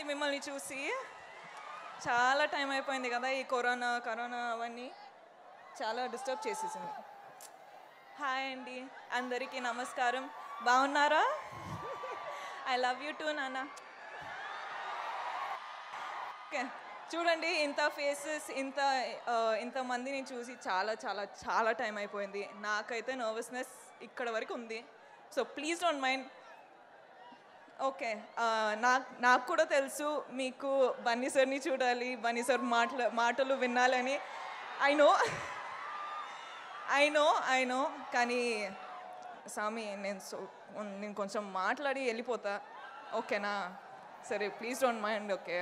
మిమ్మల్ని చూసి చాలా టైం అయిపోయింది కదా ఈ కరోనా కరోనా అవన్నీ చాలా డిస్టర్బ్ చేసేసింది హాయ్ అండి అందరికీ నమస్కారం బాగున్నారా ఐ లవ్ యూ టూ నాన్న ఓకే చూడండి ఇంత ఫేసెస్ ఇంత ఆ, ఇంత మందిని చూసి చాలా చాలా చాలా టైం అయిపోయింది నాకైతే నర్వస్నెస్ ఇక్కడ వరకు ఉంది so please don't mind okay నాకు నాకు కూడా తెలుసు మీకు బన్నీ సార్ని చూడాలి బన్నీ సార్ మాటలు మాటలు వినాలని I know I know I know కానీ స్వామి నేను సో నేను కొంచెం మాట్లాడి వెళ్ళిపోతా ఓకేనా సరే please don't mind okay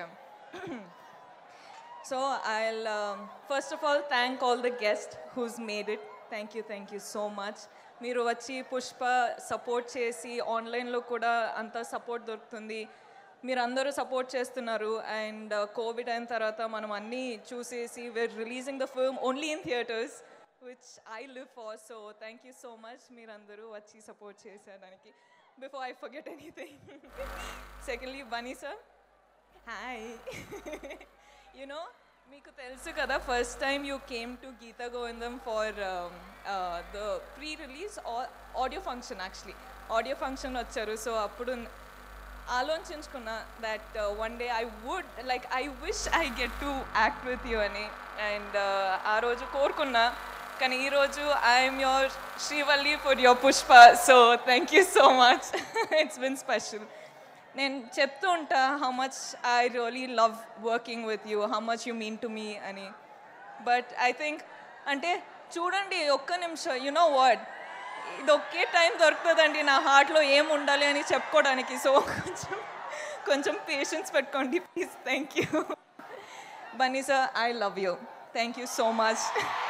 so I first of all thank all the guest who's made it thank you thank you so much మీరు వచ్చి పుష్ప సపోర్ట్ చేసి ఆన్లైన్లో కూడా అంత సపోర్ట్ దొరుకుతుంది మీరు అందరూ సపోర్ట్ చేస్తున్నారు అండ్ కోవిడ్ అయిన తర్వాత మనం అన్నీ చూసేసి we're releasing the film only in theatres which I live for so thank you so much మీరందరూ వచ్చి సపోర్ట్ చేసేదానికి before I forget anything secondly Bunny sir hi you know మీకు తెలుసు కదా first time you came to Geetha Govindam for the pre release audio function actually audio function వచ్చారు so అప్పుడు ఆలోచించుకున్నా that one day I would like I wish I get to act with you అని and ఆ రోజు కోరుకున్నా కానీ ఈరోజు I'm your Srivalli for your Pushpa so thank you so much it's been special నేను చెప్తూ ఉంటా how much I really love working with you how much you mean to me అని బట్ ఐ థింక్ అంటే చూడండి ఒక్క నిమిషం యు నో వర్డ్ ఇది ఒకే time దొరుకుతుందండి నా హార్ట్లో ఏం ఉండాలి అని చెప్పుకోవడానికి సో కొంచెం కొంచెం పేషెన్స్ పెట్టుకోండి please thank you Bunny sir I love you thank you so much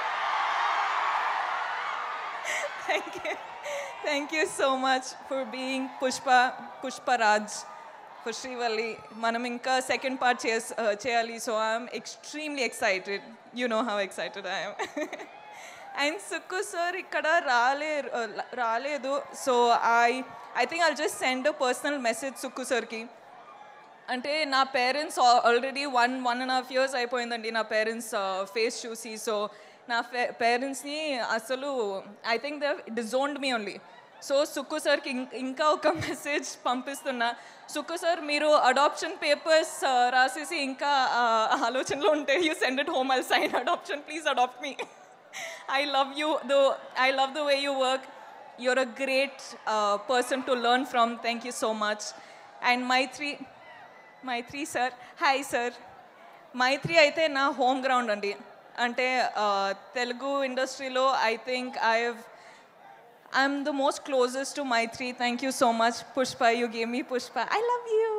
thank you thank you so much for being Pushpa Pushparaj for Srivalli మనం ఇంకా సెకండ్ పార్ట్ చేస్ చేయాలి so I'm extremely excited you know how excited I'm and Sukku sir ఇక్కడ రాలే రాలేదు so I I think I just send personal message Sukku సార్కి అంటే నా parents already one one and half years అయిపోయిందండి నా పేరెంట్స్ ఫేస్ చూసి సో నా పేరెంట్స్ని అసలు I think the disowned me only so Sukku సార్కి ఇంకా ఒక మెసేజ్ పంపిస్తున్నా సుక్కు సార్ మీరు అడాప్షన్ పేపర్స్ రాసేసి ఇంకా ఆ, ఆలోచనలో ఉంటే you send it home I sign adoption please adopt me I love you. The I love the way you work. You're a great uh, person to learn from. Thank you so much. And Maitri, Maitri sir, hi sir. Maitri అయితే నా home ground అండి అంటే uh, Telugu ఇండస్ట్రీలో I think I I'm the most closest to Maitri thank you so much Pushpa you gave me Pushpa I love you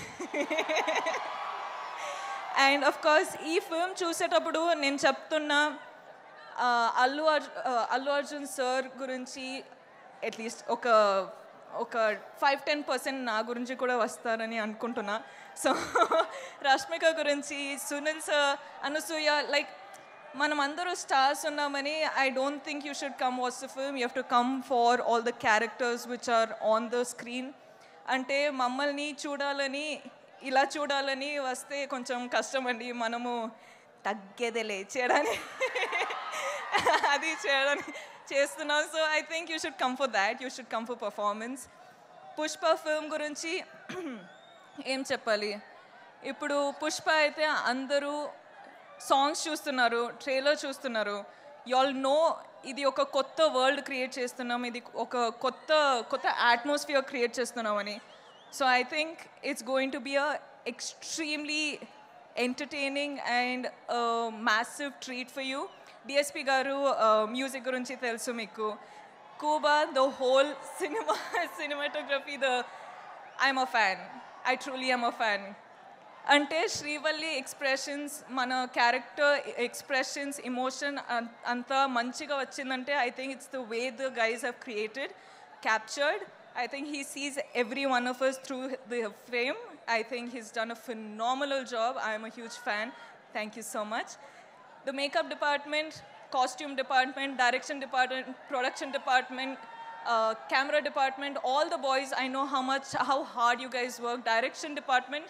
and of course ఈ film చూసేటప్పుడు నేను చెప్తున్నా ఆ, అల్లు అర్జు ఆ, అల్లు అర్జున్ సార్ గురించి అట్లీస్ట్ ఒక ఒక ఫైవ్ టెన్ పర్సెంట్ నా గురించి కూడా వస్తారని అనుకుంటున్నా సో రష్మిక గురించి సునీల్ సార్ అనసూయ లైక్ మనం అందరూ స్టార్స్ ఉన్నామని I don't think you should come watch the film you have to come for all the characters which are on the screen అంటే మమ్మల్ని చూడాలని ఇలా చూడాలని వస్తే కొంచెం కష్టం అండి మనము తగ్గేదేలే చేయడానికి అది చేయడానికి చేస్తున్నాం so I think you should come for that you should come for performance Pushpa film గురించి ఏం చెప్పాలి ఇప్పుడు పుష్ప అయితే అందరూ సాంగ్స్ చూస్తున్నారు ట్రైలర్ చూస్తున్నారు ఆల్ నో ఇది ఒక కొత్త వరల్డ్ క్రియేట్ చేస్తున్నాం ఇది ఒక కొత్త కొత్త అట్మాస్ఫియర్ క్రియేట్ చేస్తున్నామని so I think it's going to be a extremely entertaining and massive treat for you DSP garu music గురించి తెలుసు మీకు కూబా the whole cinema cinematography the I'm a fan I truly I'm a fan అంటే Srivalli expressions మన character expressions emotion అంతా మంచిగా వచ్చిందంటే I think it's the way the guys have created captured I think he sees every one of us through the frame I think he's done a phenomenal job I'm a huge fan thank you so much the makeup department, costume department, direction department, production department, uh, camera department, all the boys, I know how much, how hard you guys work. Direction department,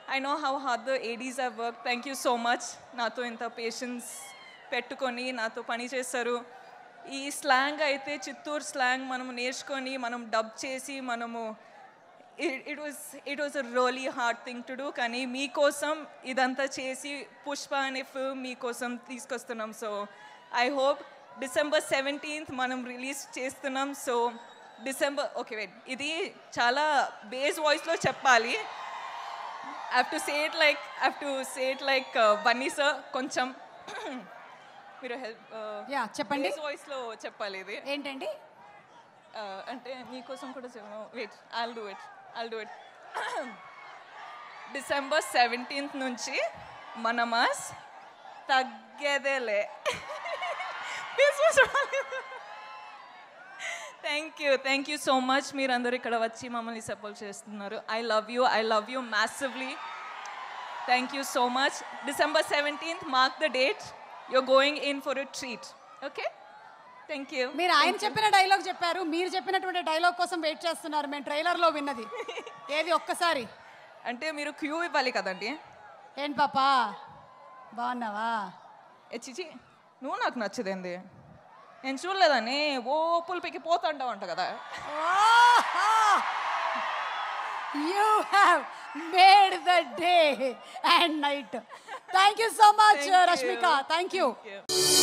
I know how hard the ADs are work thank you so much నాతో ఇంత patience పెట్టుకొని నాతో పని చేస్తారు ఈ slang అయితే Chittoor slang మనం నేర్చుకొని మనం డబ్ చేసి మనము it was it was a really hard thing to do కానీ మీకోసం ఇదంతా చేసి పుష్ప అనే ఫిల్మ్ మీకోసం తీసుకొస్తున్నాం so I hope December seventeenth మనం రిలీజ్ చేస్తున్నాం సో డిసెంబర్ ఓకే వెయిట్ ఇది చాలా బేస్ వాయిస్లో చెప్పాలి I have to say it like I have to say it like Bunny sir కొంచెం మీరు హెల్ప్ యా చెప్పండి బేస్ వాయిస్లో చెప్పాలి ఇది ఏంటండి Uh, అంటే మీకోసం కూడా చెప్పను wait I'll do it I'll do it December seventeenth నుంచి మన మాస్ తగ్గేదేలే thank you thank you so much మీరందరూ ఇక్కడ వచ్చి మమ్మల్ని సపోర్ట్ చేస్తున్నారు I love you I love you massively thank you so much December seventeenth mark the date you're going in for a treat okay thank you మీరు ఆయన చెప్పిన dialogue చెప్పారు మీరు చెప్పినటువంటి డైలాగ్ కోసం వెయిట్ చేస్తున్నారు మేము ట్రైలర్లో విన్నది ఏది ఒక్కసారి అంటే మీరు క్యూ ఇవ్వాలి కదండి ఏంటి పాపా బాగున్నావా ఏ చిచి నువ్వు నాకు నచ్చదేంది నేను చూడలేదని ఓ పులిపికి పోతాంటావు అంట కదా you have made the day and night thank you so much Thank you. Rashmika thank you Thank you.